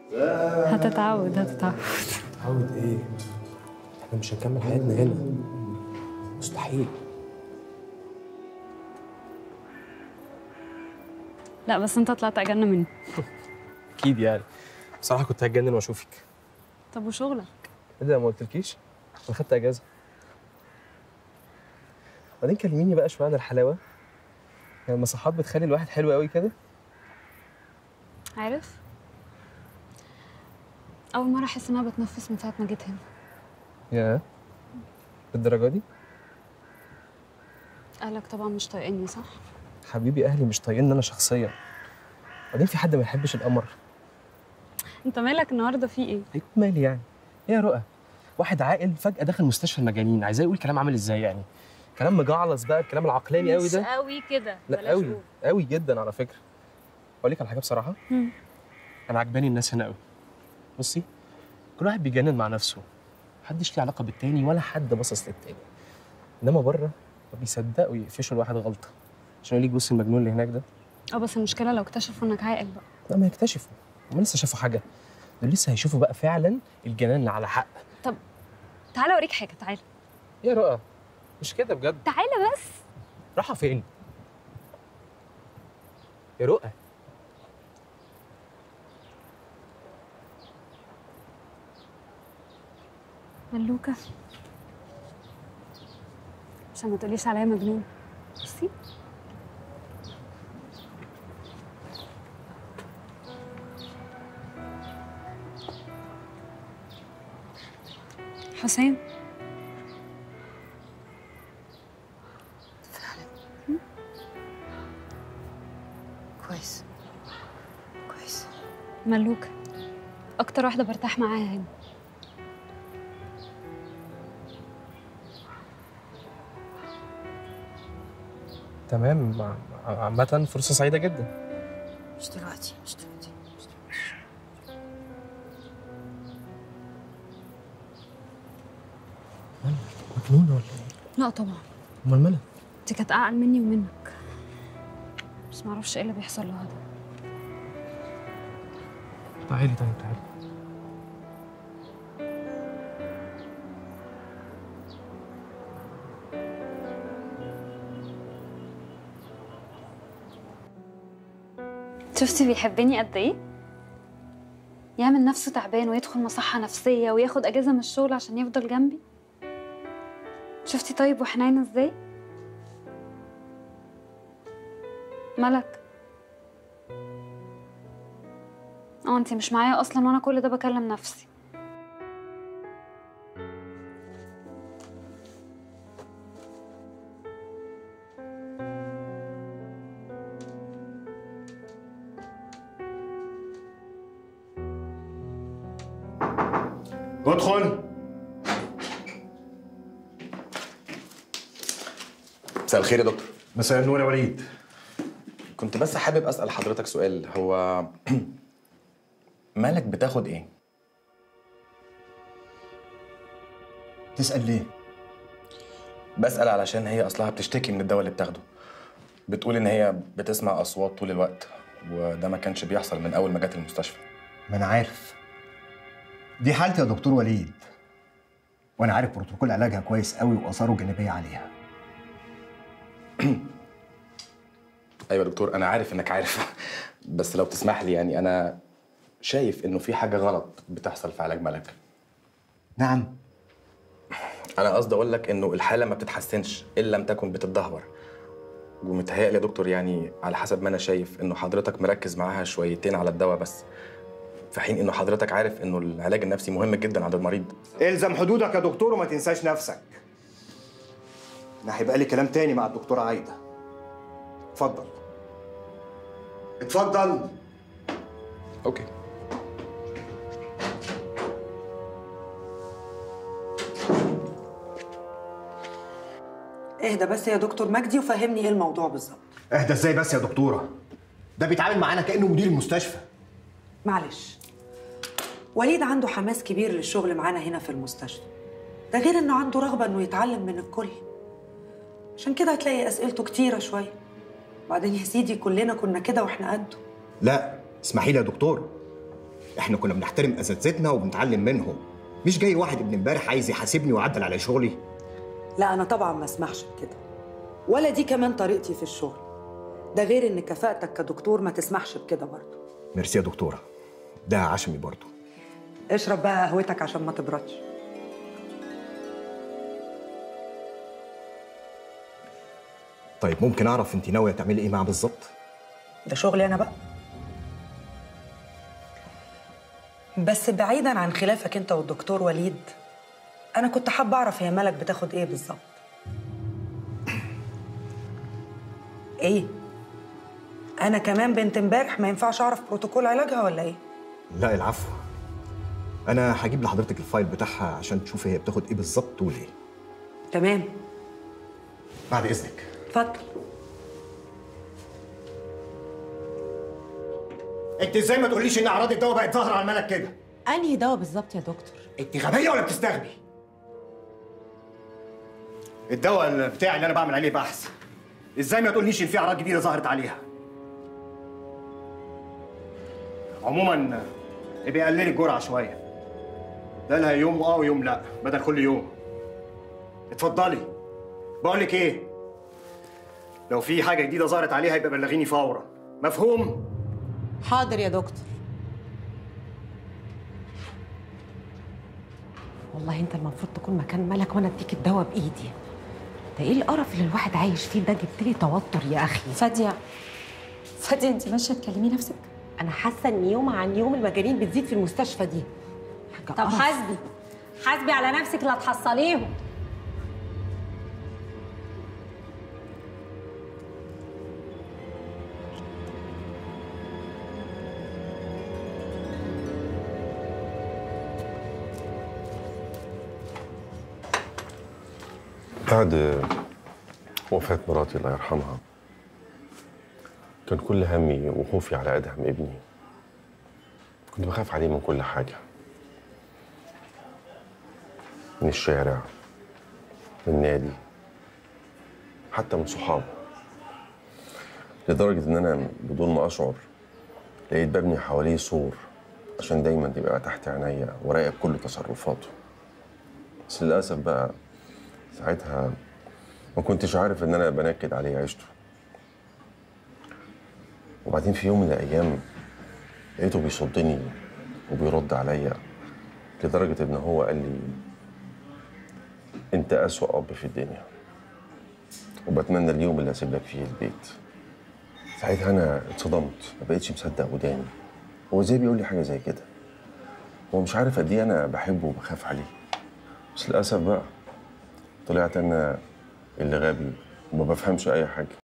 هتتعود هتتعود تعود ايه؟ احنا مش هنكمل حياتنا هنا مستحيل لا بس انت طلعت اجن مني اكيد يعني بصراحه كنت هتجنن واشوفك طب وشغلك ايه ده ما قلتلكيش انا خدت اجازه بعدين كلميني بقى شويه عن الحلاوه يعني المصحات بتخلي الواحد حلو قوي كده عارف اول مره احس ان انا بتنفس من ساعه ما جيت هنا يا بالدرجه دي اهلك طبعا مش طايقني صح حبيبي اهلي مش طايقني انا شخصيا بعدين في حد ما يحبش القمر انت مالك النهارده في ايه هيكون مالي يعني إيه يا رؤى واحد عاقل فجاه دخل مستشفى المجانين عايزاه يقول كلام عامل ازاي يعني كلام مجعلص بقى الكلام العقلاني قوي ده قوي كده لا قوي قوي جدا على فكره اقول لك على حاجه بصراحه مم. انا عجباني الناس هنا قوي بصي كل واحد بيجنن مع نفسه محدش ليه علاقه بالتاني ولا حد باصص للتاني انما بره ما بيصدقوا يقفشوا الواحد غلطه عشان يقول لك بص المجنون اللي هناك ده اه بس المشكله لو اكتشفوا انك عاقل بقى لا ما يكتشفوا هم لسه شافوا حاجه دول لسه هيشوفوا بقى فعلا الجنان اللي على حق تعالى اوريك حاجه تعالى يا رؤى مش كده بجد تعالى بس رايحه فين يا رؤى ملوكه عشان ما تقوليش عليا مجنون بصي حسام كويس كويس ملوكه اكتر واحده برتاح معاها هنا تمام ع- ع- عامة فرصة سعيدة جدا مش دلوقتي مش دلوقتي مش دلوقتي. مجنونة ولا ايه؟ لا طبعا امال مالها؟ دي كانت اعقل مني ومنك بس معرفش ايه اللي بيحصل لها ده تعالي طيب تعالي شفتي بيحبني قد ايه يعمل نفسه تعبان ويدخل مصحة نفسية وياخد أجازة من الشغل عشان يفضل جنبي شفتي طيب وحنينة ازاي ملك اه انتي مش معايا اصلا وانا كل ده بكلم نفسي ادخل مساء الخير يا دكتور مساء النور يا وليد كنت بس حابب اسال حضرتك سؤال هو مالك بتاخد ايه تسأل ليه؟ بسال علشان هي اصلها بتشتكي من الدواء اللي بتاخده بتقول ان هي بتسمع اصوات طول الوقت وده ما كانش بيحصل من اول ما جت المستشفى ما أنا عارف دي حالتي يا دكتور وليد وأنا عارف بروتوكول علاجها كويس قوي وآثاره الجانبية عليها ايوه يا دكتور انا عارف انك عارف بس لو تسمح لي يعني انا شايف انه في حاجه غلط بتحصل في علاج ملك نعم انا قصدي اقول لك انه الحاله ما بتتحسنش ان لم تكن بتتدهور ومتهيألي يا دكتور يعني على حسب ما انا شايف انه حضرتك مركز معاها شويتين على الدواء بس في حين انه حضرتك عارف انه العلاج النفسي مهم جدا عند المريض الزم حدودك يا دكتور وما تنساش نفسك أنا هيبقى لي كلام تاني مع الدكتورة عايدة اتفضل اتفضل اوكي اهدى بس يا دكتور مجدي وفهمني ايه الموضوع بالظبط اهدى ازاي بس يا دكتورة ده بيتعامل معانا كأنه مدير المستشفى معلش وليد عنده حماس كبير للشغل معانا هنا في المستشفى ده غير انه عنده رغبة انه يتعلم من الكل عشان كده هتلاقي اسئلته كتيرة شوية وبعدين يا سيدي كلنا كنا كده واحنا قده لا اسمحي لي يا دكتور احنا كنا بنحترم اساتذتنا وبنتعلم منهم مش جاي واحد ابن امبارح عايز يحاسبني ويعدل على شغلي لا انا طبعا ما اسمحش بكده ولا دي كمان طريقتي في الشغل ده غير ان كفاءتك كدكتور ما تسمحش بكده برضه ميرسي يا دكتوره ده عشمي برضه اشرب بقى قهوتك عشان ما تبردش طيب ممكن اعرف انت ناويه تعملي ايه معاه بالظبط ده شغلي انا بقى بس بعيدا عن خلافك انت والدكتور وليد انا كنت حابه اعرف هي مالك بتاخد ايه بالظبط ايه انا كمان بنت امبارح ما ينفعش اعرف بروتوكول علاجها ولا ايه لا العفو انا هجيب لحضرتك الفايل بتاعها عشان تشوفي هي بتاخد ايه بالظبط وليه تمام بعد اذنك اتفضل انت ازاي ما تقوليش ان اعراض الدواء بقت ظاهره على الملك كده انهي دواء بالظبط يا دكتور انت غبيه ولا بتستغبي الدواء اللي بتاعي اللي انا بعمل عليه بحث ازاي ما تقوليش ان في اعراض جديده ظهرت عليها عموما ابقي قللي الجرعه شويه ده لها يوم اه ويوم لا بدل كل يوم اتفضلي بقول لك ايه لو في حاجه جديده ظهرت عليها يبقى بلغيني فورا مفهوم حاضر يا دكتور والله انت المفروض تكون مكان ملك وانا اديك الدواء بايدي ده ايه القرف اللي الواحد عايش فيه ده جبت لي توتر يا اخي فاديه فاديه انت ماشيه تكلمي نفسك انا حاسه ان يوم عن يوم المجانين بتزيد في المستشفى دي حاجه طب قرف. حاسبي حاسبي على نفسك لا تحصليهم بعد وفاة مراتي الله يرحمها كان كل همي وخوفي على أدهم ابني كنت بخاف عليه من كل حاجة من الشارع من النادي حتى من صحابه لدرجة إن أنا بدون ما أشعر لقيت ببني حواليه سور عشان دايما تبقى تحت عينيا وراقب كل تصرفاته بس للأسف بقى ساعتها ما كنتش عارف ان انا بنكد عليه عيشته وبعدين في يوم من الايام لقيته بيصدني وبيرد عليا لدرجة ان هو قال لي انت اسوأ اب في الدنيا وبتمنى اليوم اللي اسيب لك فيه البيت ساعتها انا اتصدمت ما بقتش مصدق وداني هو ازاي بيقول لي حاجة زي كده هو مش عارف قد ايه انا بحبه وبخاف عليه بس للاسف بقى طلعت انا اللي غبي وما بفهمش اي حاجه